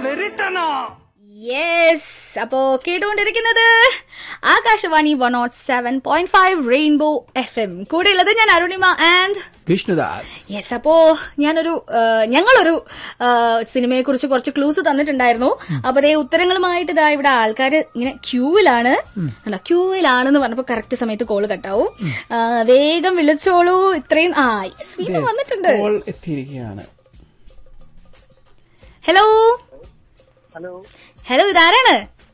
വെറിത്തനോ yes അപ്പോ കേട്ടുകൊണ്ടിരിക്കുന്നത് Akashvani one nought seven point five rainbow F M കൂടെയുള്ളത് ഞാൻ അരുണിമ ആൻഡ് വിഷ്ണുദാസ് യെസ് അപ്പോ ഞാനൊരു ആ, ഞങ്ങളൊരു സിനിമയെ കുറിച്ച് കുറച്ച് ക്ലൂസ് തന്നിട്ടുണ്ടായിരുന്നു അപ്പൊ അതേ ഉത്തരങ്ങളുമായിട്ട് ഇതാ ഇവിടെ ആൾക്കാർ ഇങ്ങനെ ക്യൂവിലാണ് അല്ല ക്യൂവിലാണെന്ന് പറഞ്ഞപ്പോ കറക്റ്റ് സമയത്ത് കോള് കട്ടാവും ആ, വേഗം വിളിച്ചോളൂ ഇത്രയും ആ യെസ് വീണ്ടും വന്നിട്ടുണ്ട് കോൾ എത്തിയിരിക്കുകയാണ് ഹലോ ഹലോ ഹലോ ഇതാരാണ്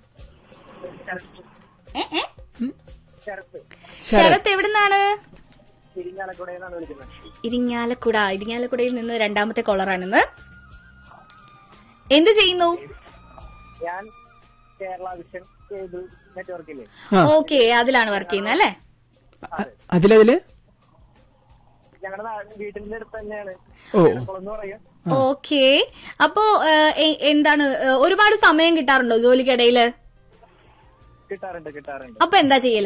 ഏ, ഏ? ശരത്ത് ശരത് എവിടുന്നാണ് ഇരിങ്ങാലക്കുടയെന്നാണ് വിളിക്കുന്നത് ഇരിങ്ങാലക്കുട ഇരിങ്ങാലക്കുടയിൽ നിന്ന് രണ്ടാമത്തെ കോളറാണിന്ന് എന്ത് ചെയ്യുന്നു ഞാൻ കേരള വിഷൻ കേബിൾ നെറ്റ്വർക്കില്ലേ ആ. ഓക്കെ അതിലാണ് വർക്ക് ചെയ്യുന്നത് അല്ലേ അ- അതിലതില് ഞങ്ങളുടെ വീട്ടിന്റെ അടുത്ത് തന്നെയാണ് ഓ എന്ന് പറയും ഓക്കെ അപ്പോ ഏഹ്, എ- എന്താണ് ഏഹ്, ഒരുപാട് സമയം കിട്ടാറുണ്ടോ ജോലിക്കിടയില് കിട്ടാറുണ്ട് കിട്ടാറുണ്ട് അപ്പൊ എന്താ ചെയ്യല്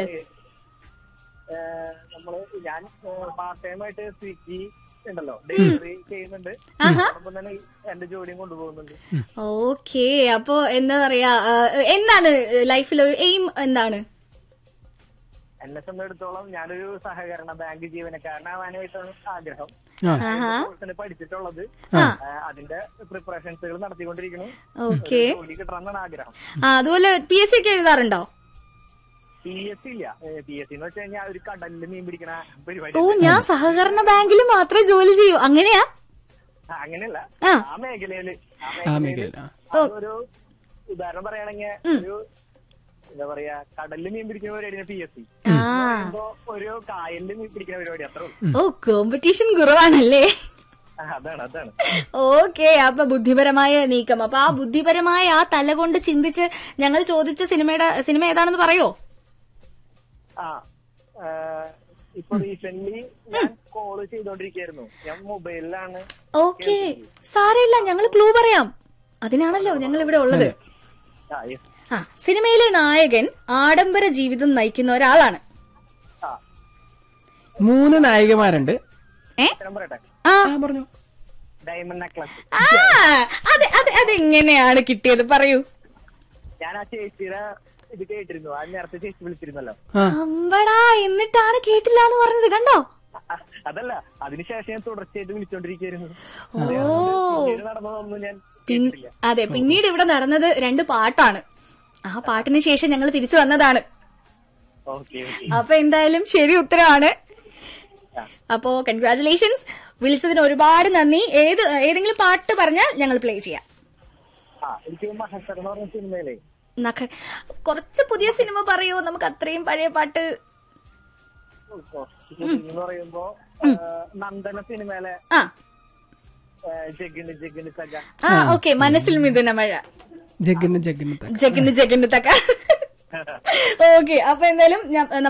ഏഹ് നമ്മള് ഞാൻ പാർട്ട് ടൈം ആയിട്ട് സ്വിഗ്ഗി ഉണ്ടല്ലോ ഡെലിവറി ചെയ്യുന്നുണ്ട് ആഹാ. അപ്പം തന്നെ എന്റെ ജോലിയും കൊണ്ടുപോകുന്നുണ്ട് ഓക്കെ അപ്പോ എന്താ പറയാ ഏഹ്, എന്താണ് ലൈഫിൽ ഒരു എയിം എന്താണ് എന്നെ സംബന്ധിച്ചിടത്തോളം ഞാനൊരു സഹകരണ ബാങ്ക് ജീവനക്കാരനാവാനായിട്ടാണ് ആഗ്രഹം ആ ആഹാ കോഴ്സിന് പഠിച്ചിട്ടുള്ളത് ആ. ഏഹ് അതിന്റെ പ്രിപ്പറേഷൻസുകൾ നടത്തിക്കൊണ്ടിരിക്കുന്നു ഓക്കെ ജോലി കിട്ടണമെന്നാണ് ആഗ്രഹം ആ അതുപോലെ പി എസ് സി ഒക്കെ എഴുതാറുണ്ടോ പി എസ് സി ഇല്ല പി എസ് സി എന്ന് വെച്ച് കഴിഞ്ഞാൽ ഒരു കടലിൽ മീൻ പിടിക്കണ പരിപാടി ഓ ഞാൻ സഹകരണ ബാങ്കിൽ മാത്രമേ ജോലി ചെയ്യൂ അങ്ങനെയാ ആ, അങ്ങനെയല്ല ആ. ആ മേഖലയില് ആ ആ മേഖലയില് മേഖല ഓ. ഒരു ഉദാഹരണം പറയുകയാണെങ്കിൽ ഒരു എന്താ പറയാ കടലിൽ മീൻ പിടിക്കുന്ന പരിപാടിയാണ് പി എസ് സി ആ ഒരു കായലിൽ മീൻ പിടിക്കുന്ന പരിപാടി അത്ര ഉള്ളൂ ഓ കോമ്പറ്റീഷൻ കുറവാണല്ലേ ആ, അതാണ് അതാണ് ഓക്കെ അപ്പൊ ബുദ്ധിപരമായ നീക്കം അപ്പൊ ആ ബുദ്ധിപരമായ ആ തല കൊണ്ട് ചിന്തിച്ച് ഞങ്ങൾ ചോദിച്ച സിനിമയുടെ സിനിമ ഏതാണെന്ന് പറയോ ആ ആ, ഇപ്പൊ റീസെന്റ് ഞാൻ കോള് ചെയ്തോണ്ടിരിക്കായിരുന്നു ഞാൻ മൊബൈലിലാണ് ഓക്കെ സാരമില്ല ഞങ്ങൾ ക്ലൂ പറയാം അതിനാണല്ലോ ഞങ്ങൾ ഇവിടെ ഉള്ളത് ആ yes. ആ സിനിമയിലെ നായകൻ ആഡംബര ജീവിതം നയിക്കുന്ന ഒരാളാണ് ആ മൂന്ന് നായികമാരുണ്ട് ഏ ഉത്തരം പറയട്ടെ ആ ആ പറഞ്ഞു ഡയമണ്ട് നെക്ലസ് ആ അതെ അതെ അതെങ്ങനെയാണ് കിട്ടിയത് പറയൂ ഞാൻ ആ ചേച്ചിയുടെ ഇത് കേട്ടിരുന്നു ആ നേരത്തെ ചേച്ചി വിളിച്ചിരുന്നല്ലോ ആ അമ്പടാ എന്നിട്ടാണ് കേട്ടില്ല എന്ന് പറഞ്ഞത് കണ്ടോ അ- അതല്ല അതിനുശേഷം ഞാൻ തുടർച്ചയായിട്ട് വിളിച്ചോണ്ടിരിക്കുന്നു ഓ നടന്നതൊന്നും ഞാൻ പിൻ- കേട്ടിട്ടില്ല അതെ പിന്നീട് ഇവിടെ നടന്നത് രണ്ട് പാട്ടാണ് ആ പാട്ടിന് ശേഷം ഞങ്ങൾ തിരിച്ചു വന്നതാണ് ഓക്കെ ഓക്കെ അപ്പൊ എന്തായാലും ശരി ഉത്തരവാണ് അപ്പോ കൺഗ്രാചുലേഷൻസ് വിളിച്ചതിന് ഒരുപാട് നന്ദി ഏത് ഏതെങ്കിലും പാട്ട് പറഞ്ഞാൽ ഞങ്ങൾ പ്ലേ ചെയ്യാം ആ എനിക്ക് മഹസർ എന്ന് പറഞ്ഞ സിനിമയിലെ നഖ കുറച്ച് പുതിയ സിനിമ പറയൂ നമുക്ക് അത്രയും പഴയ പാട്ട് എന്ന് പറയുമ്പോ ആ, നന്ദന സിനിമയിലെ ആ ആ, ജഗിന് ജഗിന് സഗ ആ ഓക്കെ മനസ്സിൽ മിഥുന മഴ ജഗന് ജഗന് തക ജഗന്ന് ജഗന്ന് തക്ക ഓക്കെ അപ്പൊ എന്തായാലും ഞാൻ